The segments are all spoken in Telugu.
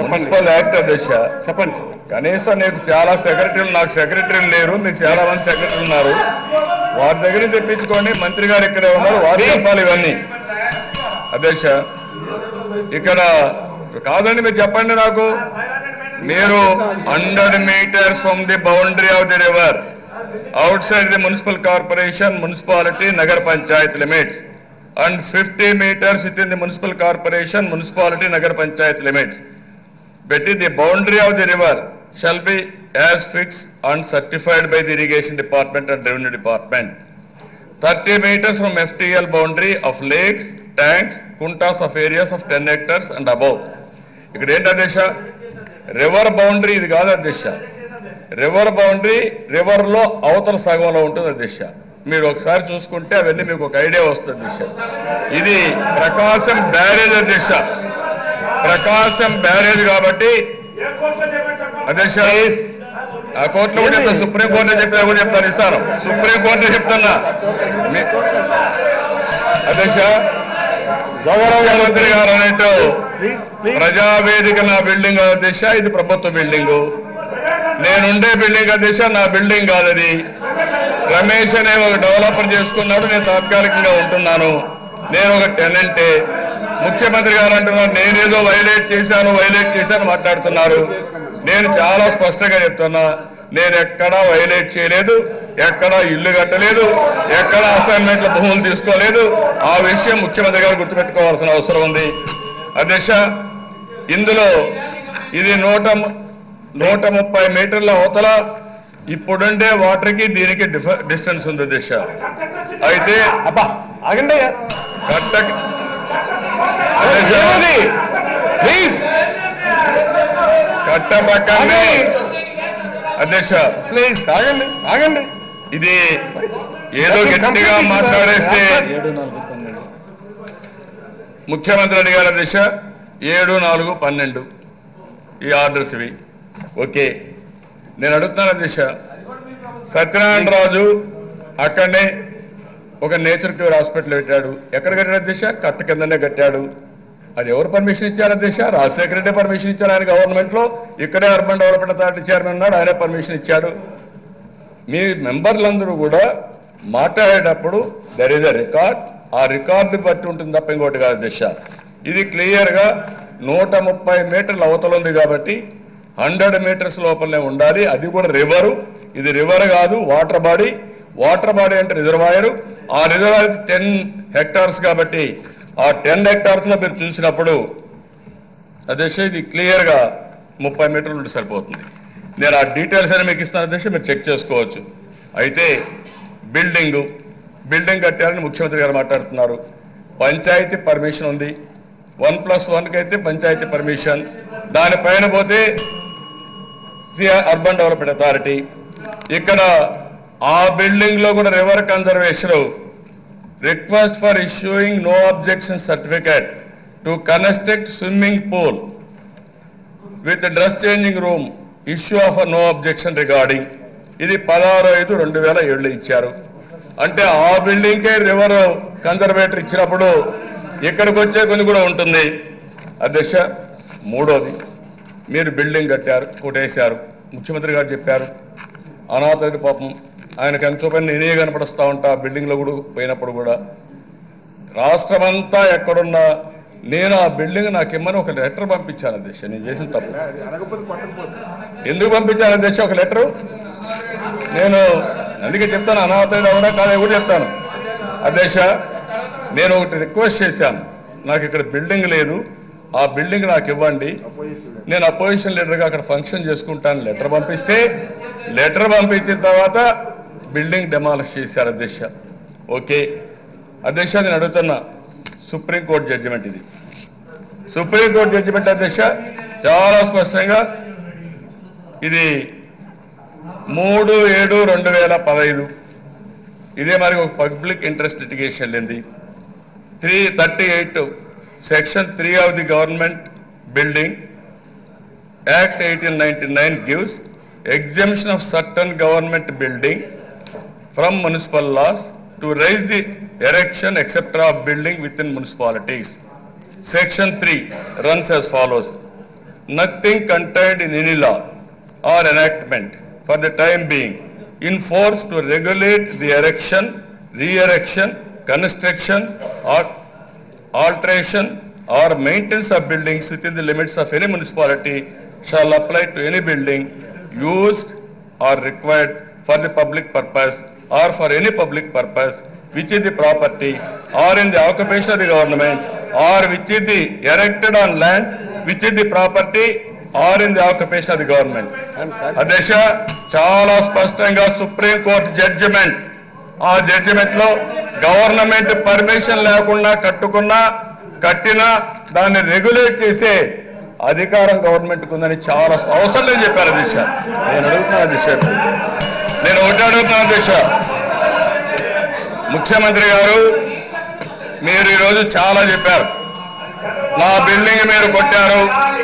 మున్సిపల్ యాక్ట్ అధ్యక్ష చెప్పండి కనీసం నీకు చాలా సెక్రటరీలు నాకు సెక్రటరీలు లేరు మీకు చాలా మంది సెక్రటరీలు ఉన్నారు వారి దగ్గర నుంచి తెప్పించుకోండి మంత్రి గారు ఇక్కడే ఉన్నారు వారు చెప్పాలి ఇవన్నీ అధ్యక్ష ఇక్కడ కాదండి మీరు చెప్పండి నాకు మీరు hundred meters from the boundary of the river outside the municipal corporation municipality Nagar Panchayat limits and fifty meters within the municipal corporation municipality Nagar Panchayat limits పెట్టి the boundary of the river shall be as fix and certified by the irrigation department and revenue department thirty meters from FTL boundary of lakes tanks కుంటాస్ of areas of ten hectares and above ఇక్కడ ఏంటి అధ్యక్ష రివర్ బౌండరీ ఇది కాదు అధ్యక్ష రివర్ బౌండరీ రివర్ లో అవతల సగంలో ఉంటుంది అధ్యక్ష మీరు ఒకసారి చూసుకుంటే అవన్నీ మీకు ఒక ఐడియా వస్తుంది అధ్యక్ష ఇది ప్రకాశం బ్యారేజ్ అధ్యక్ష ప్రకాశం బ్యారేజ్ కాబట్టి అధ్యక్ష ఆ కోర్టులో కూడా చెప్తాను సుప్రీం కోర్టులో చెప్పినా కూడా చెప్తాను ఇస్తాను సుప్రీం కోర్టులో చెప్తున్నా మీ- అధ్యక్ష జోగారావు గారు మంత్రి గారు అన్నట్టు ప్లీజ్ ప్లీజ్ ప్రజావేదిక నా బిల్డింగ్ అధ్యక్ష ఇది ప్రభుత్వ బిల్డింగ్ నేనుండే బిల్డింగ్ అధ్యక్ష నా బిల్డింగ్ కాదు అది రమేష్ అనే ఒక డెవలపర్ చేసుకున్నాడు నేను తాత్కాలికంగా ఉంటున్నాను నేను ఒక టెనెంటే ముఖ్యమంత్రి గారు అంటున్నారు నేనేదో వైలేట్ చేశాను వైలేట్ చేశాను మాట్లాడుతున్నారు నేను చాలా స్పష్టంగా చెప్తున్నా నేను ఎక్కడా వైలేట్ చేయలేదు ఎక్కడా ఇల్లు కట్టలేదు ఎక్కడా అసైన్మెంట్ల భూములు తీసుకోలేదు ఆ విషయం ముఖ్యమంత్రి గారు గుర్తుపెట్టుకోవాల్సిన అవసరం ఉంది అధ్యక్ష ఇందులో ఇది నూట ము- నూట ముప్పై మీటర్ల అవతల ఇప్పుడుండే వాటర్కి దీనికి డిఫ- డిస్టెన్స్ ఉంది దిశ అయితే అబ్బా ఆగండి అయ్యా కట్ట అధ్యక్ష, ఏమది ప్లీజ్ కట్ట పక్కనే అధ్యక్ష ప్లీజ్ ఆగండి ఆగండి ఇది ఏదో గట్టిగా మాట్లాడేస్తే ముఖ్యమంత్రి అడిగారు దిశ ఏడు నాలుగు పన్నెండు ఈ ఆర్డర్స్ ఇవి ఓకే నేను అడుగుతున్నాను దిశ సత్యనారాయణ రాజు అక్కడనే ఒక నేచర్ క్యూర్ హాస్పిటల్ పెట్టాడు ఎక్కడ కట్టాడు దిశ కట్ట కిందనే కట్టాడు అది ఎవరు పర్మిషన్ ఇచ్చారు దిశ రాజశేఖర రెడ్డి పర్మిషన్ ఇచ్చారు ఆయన గవర్నమెంట్ లో ఇక్కడే అర్బన్ డెవలప్మెంట్ అథారిటీ చైర్మన్ ఉన్నాడు ఆయనే పర్మిషన్ ఇచ్చాడు మీ మెంబర్లందరూ కూడా మాట్లాడేటప్పుడు దర్ ఇస్ అ రికార్డ్ ఆ రికార్డు బట్టి ఉంటుంది తప్ప ఇంకోటి కాదు దిశ ఇది క్లియర్ గా నూట ముప్పై మీటర్ల అవతల ఉంది కాబట్టి హండ్రెడ్ మీటర్స్ లోపలనే ఉండాలి అది కూడా రివరు ఇది రివర్ కాదు వాటర్ బాడీ వాటర్ బాడీ అంటే రిజర్వాయర్ ఆ రిజర్వాయర్ టెన్ హెక్టార్స్ కాబట్టి ఆ టెన్ హెక్టార్స్ లో మీరు చూసినప్పుడు అధ్యక్ష ఇది క్లియర్ గా ముప్పై మీటర్లు ఉంటే సరిపోతుంది నేను ఆ డీటెయిల్స్ అని మీకు ఇస్తాను అధ్యక్ష మీరు చెక్ చేసుకోవచ్చు అయితే బిల్డింగ్ బిల్డింగ్ కట్టారని ముఖ్యమంత్రి గారు మాట్లాడుతున్నారు పంచాయతీ పర్మిషన్ ఉంది వన్ ప్లస్ వన్కి అయితే పంచాయతీ పర్మిషన్ దానిపైన పోతే అర్బన్ డెవలప్మెంట్ అథారిటీ ఇక్కడ ఆ బిల్డింగ్ లో కూడా river conservation request for issuing no objection certificate to construct swimming pool with dress changing room issue of no objection regarding ఇది పదహారు ఐదు రెండు వేల ఏళ్ళు ఇచ్చారు అంటే ఆ బిల్డింగ్కే రివర్ కన్జర్వేటర్ ఇచ్చినప్పుడు ఇక్కడికి వచ్చే కొన్ని కూడా ఉంటుంది అధ్యక్ష మూడోది మీరు బిల్డింగ్ కట్టారు కొట్టేశారు ముఖ్యమంత్రి గారు చెప్పారు అనాథుడి పాపం ఆయనకు ఎంతో పని నేనే కనపడుస్తూ ఉంటా ఆ బిల్డింగ్లో కూడా పోయినప్పుడు కూడా రాష్ట్రమంతా ఎక్కడున్నా నేను ఆ బిల్డింగ్ నాకు ఇమ్మని ఒక లెటర్ పంపించాను అధ్యక్ష నేను చేసిన తప్పు ఎందుకు పంపించాను అధ్యక్ష ఒక లెటరు నేను అందుకే చెప్తాను అనాథుడు అవునా కాదా కూడా చెప్తాను అధ్యక్ష నేను ఒకటి రిక్వెస్ట్ చేశాను నాకు ఇక్కడ బిల్డింగ్ లేదు ఆ బిల్డింగ్ నాకు ఇవ్వండి నేను అపోజిషన్ లీడర్గా అక్కడ ఫంక్షన్ చేసుకుంటాను లెటర్ పంపిస్తే లెటర్ పంపించిన తర్వాత బిల్డింగ్ డెమాలిష్ చేశారు అధ్యక్ష ఓకే అధ్యక్ష నేను అడుగుతున్నా సుప్రీంకోర్టు జడ్జిమెంట్ ఇది సుప్రీంకోర్టు జడ్జిమెంట్ అధ్యక్ష చాలా స్పష్టంగా ఇది మూడు ఏడు రెండు వేల పదహైదు ఇదే మరి ఒక పబ్లిక్ ఇంట్రెస్ట్ లిటిగేషన్ వెళ్ళింది three thirty eight section three of the government building act eighteen ninety nine gives exemption of certain government building from municipal laws to raise the erection etcetera of building within municipalities section three runs as follows nothing contained in any law or enactment for the time being in force to regulate the erection, re-erection, construction, or alteration or maintenance of buildings within the limits of any municipality shall apply to any building used or required for the public purpose or for any public purpose which is the property or in the occupation of the government or which is the erected on land which is the property or in the occupation of the government. అధ్యక్ష చాలా స్పష్టంగా సుప్రీం కోర్టు జడ్జిమెంట్ ఆ జడ్జిమెంట్ లో గవర్నమెంట్ పర్మిషన్ లేకుండా కట్టుకున్నా కట్టినా దాన్ని రెగ్యులేట్ చేసే అధికారం గవర్నమెంట్ ఉందని చాలా అవసరం లేని చెప్పారు దిశ నేను అడుగుతున్నాను దిశ నేను ఒకటి అడుగుతున్నాను దిశ ముఖ్యమంత్రి గారు మీరు ఈరోజు చాలా చెప్పారు నా బిల్డింగ్ మీరు కొట్టారు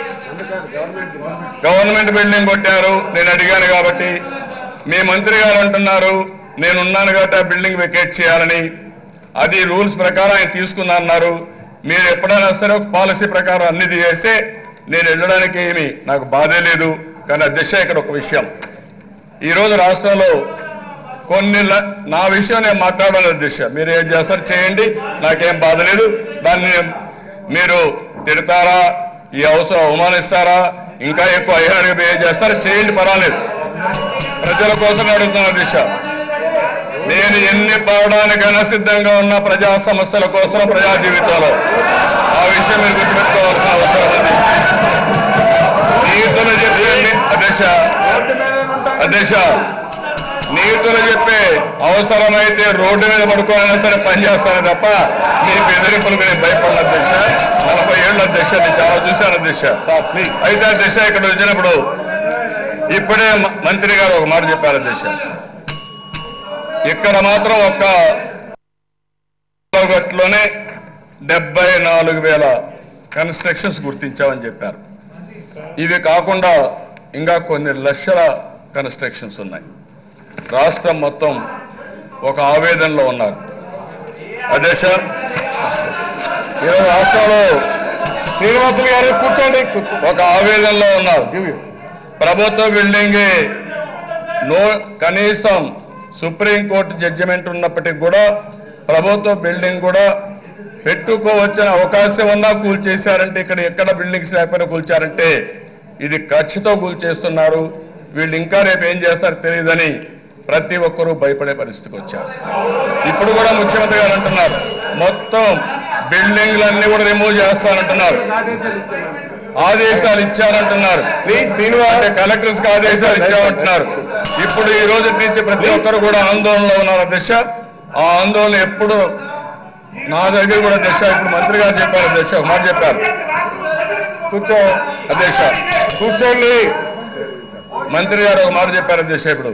గవర్నమెంట్ బిల్డింగ్ కొట్టారు నేను అడిగాను కాబట్టి మీ మంత్రి గారు అంటున్నారు నేను ఉన్నాను కాబట్టి ఆ బిల్డింగ్ వెకేట్ చేయాలని అది రూల్స్ ప్రకారం ఆయన తీసుకున్నా అన్నారు మీరు ఎప్పుడైనా సరే ఒక పాలసీ ప్రకారం అన్ని చేస్తే నేను వెళ్ళడానికి ఏమి నాకు బాధే లేదు కానీ అధ్యక్ష ఇక్కడ ఒక విషయం ఈరోజు రాష్ట్రంలో కొన్ని ల- నా విషయం నేను మాట్లాడాలి అధ్యక్ష మీరు ఏం చేస్తారు చేయండి నాకేం బాధ లేదు దాన్ని మీరు తిడతారా ఈ అవసరం అవమానిస్తారా ఇంకా ఎక్కువ అయ్యానికి ఏం చేస్తారా చేయండి పర్వాలేదు ప్రజల కోసం అడుగుతున్నా అధ్యక్ష నేను ఎన్ని పడడానికైనా సిద్ధంగా ఉన్న ప్రజా సమస్యల కోసం ప్రజా జీవితంలో ఆ విషయం మీరు గుర్తుపెట్టుకోవాల్సిన అవసరం ఉంది నీతులు చెప్పే అధ్యక్ష అధ్యక్ష నీతులు చెప్పే అవసరమైతే రోడ్డు మీద పడుకోవాలన్నా సరే పనిచేస్తాను తప్ప మీ బెదిరింపులకు నేను భయపడిన అధ్యక్ష నలభై ఏళ్ళ అధ్యక్ష నేను చాలా చూశాను అధ్యక్ష అయితే అధ్యక్ష ఇక్కడ వచ్చినప్పుడు ఇప్పుడే మ- మంత్రి గారు ఒక మాట చెప్పారు అధ్యక్ష ఇక్కడ మాత్రం ఒక్క గట్లోనే డెబ్బై నాలుగు వేల కన్స్ట్రక్షన్స్ గుర్తించామని చెప్పారు ఇవి కాకుండా ఇంకా కొన్ని లక్షల కన్స్ట్రక్షన్స్ ఉన్నాయి రాష్ట్రం మొత్తం ఒక ఆవేదనలో ఉన్నారు అదే సార్ ఈరోజు రాష్ట్రంలో శ్రీనివాసులు గారు కూర్చోండి కూర్చో. ఒక ఆవేదనలో ఉన్నారు Give you. ప్రభుత్వ బిల్డింగ్ నో కనీసం సుప్రీంకోర్టు జడ్జిమెంట్ ఉన్నప్పటికీ కూడా ప్రభుత్వ బిల్డింగ్ కూడా పెట్టుకోవచ్చిన అవకాశం ఉన్నా కూల్చేశారంటే ఇక్కడ ఎక్కడ బిల్డింగ్స్ లేకపోయినా కూల్చారంటే ఇది ఖర్చుతో కూల్చేస్తున్నారు వీళ్ళు ఇంకా రేపు ఏం చేస్తారో తెలియదని ప్రతి ఒక్కరూ భయపడే పరిస్థితికి వచ్చారు ఇప్పుడు కూడా ముఖ్యమంత్రి గారు అంటున్నారు మొత్తం బిల్డింగ్లన్నీ కూడా రిమూవ్ చేస్తారంటున్నారు ఆదేశాలు ఇచ్చారంటున్నారు ప్లీజ్ శ్రీనివాస్ అంటే కలెక్టర్స్ కి ఆదేశాలు ఇచ్చామంటున్నారు ఇప్పుడు ఈ రోజు నుంచి ప్రతి ఒక్కరు కూడా ఆందోళనలో ఉన్నారు దశ ఆ ఆందోళన ఎప్పుడు నా దగ్గర కూడా దశ ఇప్పుడు మంత్రి గారు చెప్పారు దశ ఒక మాట చెప్పారు కూర్చో అధ్యక్ష కూర్చోండి మంత్రి గారు ఒక మాట చెప్పారు అధ్యక్ష ఇప్పుడు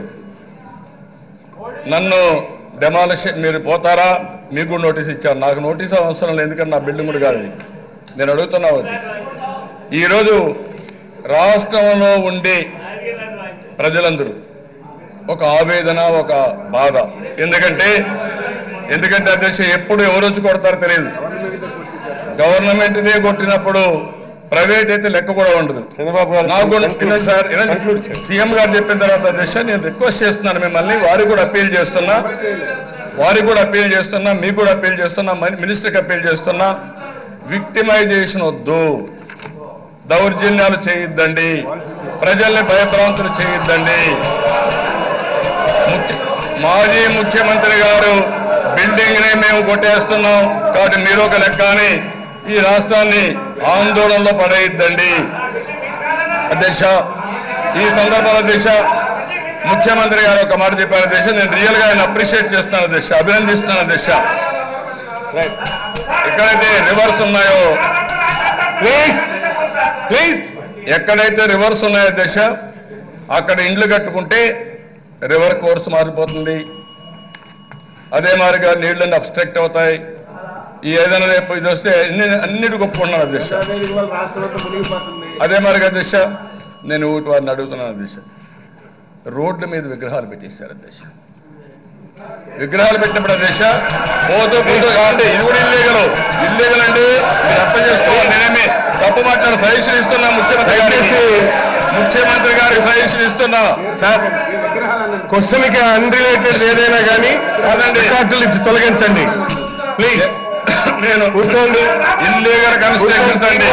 నన్ను డెమాలిషన్ మీరు పోతారా మీకు కూడా నోటీస్ ఇచ్చారు నాకు నోటీస్ అవసరం లేదు ఎందుకంటే నా బిల్డింగ్ కూడా కాదు ఇది. నేను అడుగుతున్నా ఒకటి ఈరోజు రాష్ట్రంలో ఉండే ప్రజలందరూ ఒక ఆవేదన ఒక బాధ ఎందుకంటే ఎందుకంటే అధ్యక్ష ఎప్పుడు ఎవరు వచ్చి కొడతారో తెలియదు గవర్నమెంట్దే కొట్టినప్పుడు ప్రైవేట్ అయితే లెక్క కూడా ఉండదు చంద్రబాబు గారు నాకు కూడా వినండి సార్ వినండి. Conclude చేయండి. సీఎం గారు చెప్పిన తర్వాత దశ నేను రిక్వెస్ట్ చేస్తున్నాను మిమ్మల్ని వారికి కూడా అప్పీల్ చేస్తున్నా వారికి కూడా అప్పీల్ చేస్తున్నా మీకు కూడా అప్పీల్ చేస్తున్నా మని- మినిస్టర్కి అప్పీల్ చేస్తున్నా విక్టిమైజేషన్ వద్దు దౌర్జన్యాలు చేయొద్దండి ప్రజల్ని భయభ్రాంతులు చేయొద్దండి ముఖ్య- మాజీ ముఖ్యమంత్రి గారు బిల్డింగ్ ని మేము కొట్టేస్తున్నాం కాబట్టి మీరు ఒక లెక్క అని ఈ రాష్ట్రాన్ని ఆందోళనలో పడేయద్దండి అధ్యక్ష ఈ సందర్భంలో దిశ ముఖ్యమంత్రి గారు ఒక మాట చెప్పారు దిశ నేను రియల్ గా ఆయన అప్రిషియేట్ చేస్తున్నాను దిశ అభినందిస్తున్నాను దిశ రైట్ ఎక్కడైతే రివర్స్ ఉన్నాయో ప్లీజ్ ప్లీజ్ ఎక్కడైతే రివర్స్ ఉన్నాయో దశ అక్కడ ఇండ్లు కట్టుకుంటే రివర్ కోర్స్ మారిపోతుంది అదే మాదిరిగా నీళ్ళని అబ్స్ట్రక్ట్ అవుతాయి ఈ ఏదైనా రేపు ఇది వస్తే అన్ని అన్నిటి ఒప్పుకున్నాను అధ్యక్ష అదే మాదిరిగా అధ్యక్ష నేను ఊటి వారిని అడుగుతున్నాను అధ్యక్ష రోడ్ల మీద విగ్రహాలు పెట్టేశారు అధ్యక్ష విగ్రహాలు పెట్టినప్పుడు అధ్యక్ష పోతూ పోతూ కావండి ఇది కూడా ఇల్లీగల్ ఇల్లీగల్ అండి మీరు అర్థం చేసుకోవాలి నేనేమి తప్పు తప్పు మాట్లాడు సజెషన్ ఇస్తున్నా ముఖ్యమంత్రి గారికి దయచేసి ముఖ్యమంత్రి గారికి సజెషన్ ఇస్తున్నా సార్ క్వశ్చన్ కి అన్రిలేటెడ్ ఏదైనా కానీ రికార్డులు ఇచ్చి తొలగించండి ప్లీజ్ నేను కూర్చోండి ఇల్లీగల్ కన్స్ట్రక్షన్స్ అండి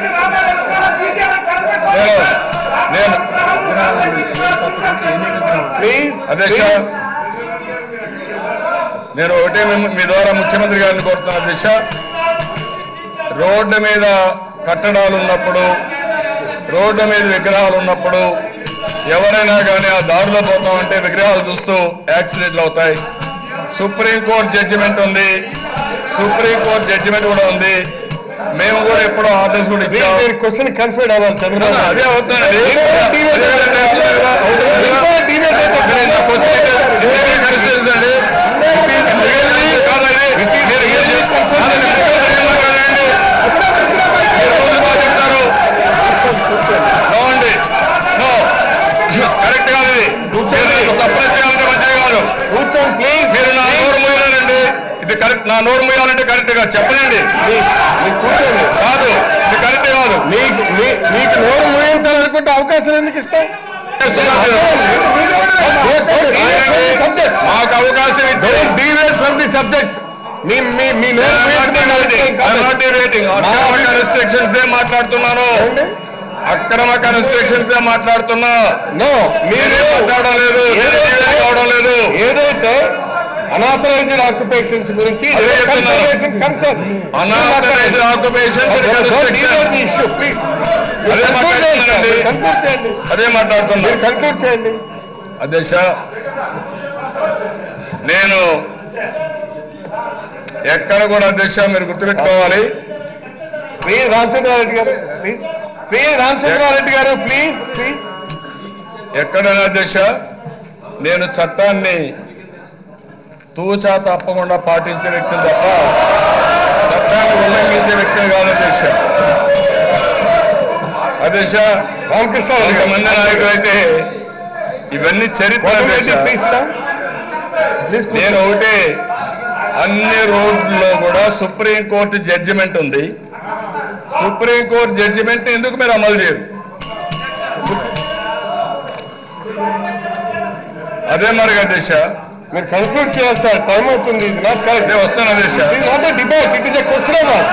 నేను నేను ప్లీజ్ అధ్యక్ష నేను ఒకటే మిమ్మ- మీ ద్వారా ముఖ్యమంత్రి గారిని కోరుతున్నా అధ్యక్ష రోడ్డు మీద కట్టడాలు ఉన్నప్పుడు రోడ్డు మీద విగ్రహాలు ఉన్నప్పుడు ఎవరైనా కానీ ఆ దారిలో పోతామంటే విగ్రహాలు చూస్తూ యాక్సిడెంట్లు అవుతాయి సుప్రీంకోర్టు జడ్జిమెంట్ ఉంది సుప్రీంకోర్టు జడ్జిమెంట్ కూడా ఉంది మేము కూడా ఎప్పుడో ఆర్డర్స్ కూడా ప్లీజ్ ఇచ్చాం మీరు క్వశ్చన్ కన్ఫర్డ్ అవ్వాలి చంద్రబాబు నాయుడు. అదే అవుతుందండి మీరు కూడా డిబేట్ అదే అవుతుంది. అవుతుంది. మీరు కూడా డిబేట్ అవుతుంది. ఇక్కడ ఇంత క్వశ్చన్ అయితే ఇదే కన్స్టిట్యూన్స్ అండి. ఇది కాదండి. మీరు ఏం చేస్తారు? కాదండి, మీరు ఏం మాట్లాడండి? మీరు రోజు బాగా చెప్తారు. No అండి. No. కరెక్ట్ కాదు ఇది. మీరు సప్రెస్ చేయాలంటే మంచిది కాదు. కూర్చోండి ప్లీజ్ మీరు నా నోరు మూయాలండి ఇది కరెక్ట్ నా నోరు మూయాలంటే కరెక్ట్ గా చెప్పనండి ప్లీజ్ మీరు కూర్చోండి కాదు ఇది కరెక్ట్ కాదు మీకు మీ- మీకు నోరు మూయించాలనుకుంటే అవకాశం ఎందుకు ఇస్తాం సబ్జెక్ట్ మాకు అవకాశం ఇచ్చి డీవేట్ ఫ్రమ్ ది సబ్జెక్ట్ మీ మీ మీ నోరు మూయించమని కన్స్ట్రక్షన్స్ ఏ మాట్లాడుతున్నాను అక్రమ కన్స్ట్రక్షన్స్ ఏ మాట్లాడుతున్నా నో మీరే మీరు మాట్లాడడం లేదు మీరే డిబేట్ కావడం లేదు ఏదైతే అనాథరైజ్డ్ ఆక్యుపేషన్స్ గురించి అదే చెప్తున్నాను. Concern unauthorised occupations construction issue please అదే మాట్లాడుతున్నానండి. కన్క్లూడ్ చేయండి అదే మాట్లాడుతున్నా మీరు కన్క్లూడ్ చేయండి అధ్యక్ష నేను ఎక్కడ కూడా అధ్యక్ష మీరు గుర్తుపెట్టుకోవాలి ప్లీజ్ రామచంద్రారెడ్డి గారు ప్లీజ్ ప్లీజ్ రామచంద్రారెడ్డి గారు ప్లీజ్ ప్లీజ్ ఎక్కడైనా అధ్యక్ష నేను చట్టాన్ని తూచా తప్పకుండా పాటించే వ్యక్తిని తప్ప చట్టాన్ని ఉల్లంఘించే వ్యక్తిని కాదు అధ్యక్ష అధ్యక్ష రామకృష్ణారెడ్డి గారు కొంతమంది నాయకులు అయితే ఇవన్నీ చరిత్ర అధ్యక్ష ప్లీజ్ ప్లీజ్ నేను ఒకటే అన్ని రోడ్లలో కూడా సుప్రీంకోర్టు జడ్జిమెంట్ ఉంది సుప్రీంకోర్టు జడ్జిమెంట్ ఎందుకు మీరు అమలు చేయరు అదే మరి అధ్యక్ష మీరు కన్క్లూడ్ చేస్తారు టైం అవుతుంది ఇది నాట్ కరెక్ట్ నేను వస్తాను అధ్యక్ష ఇది not debate it is a question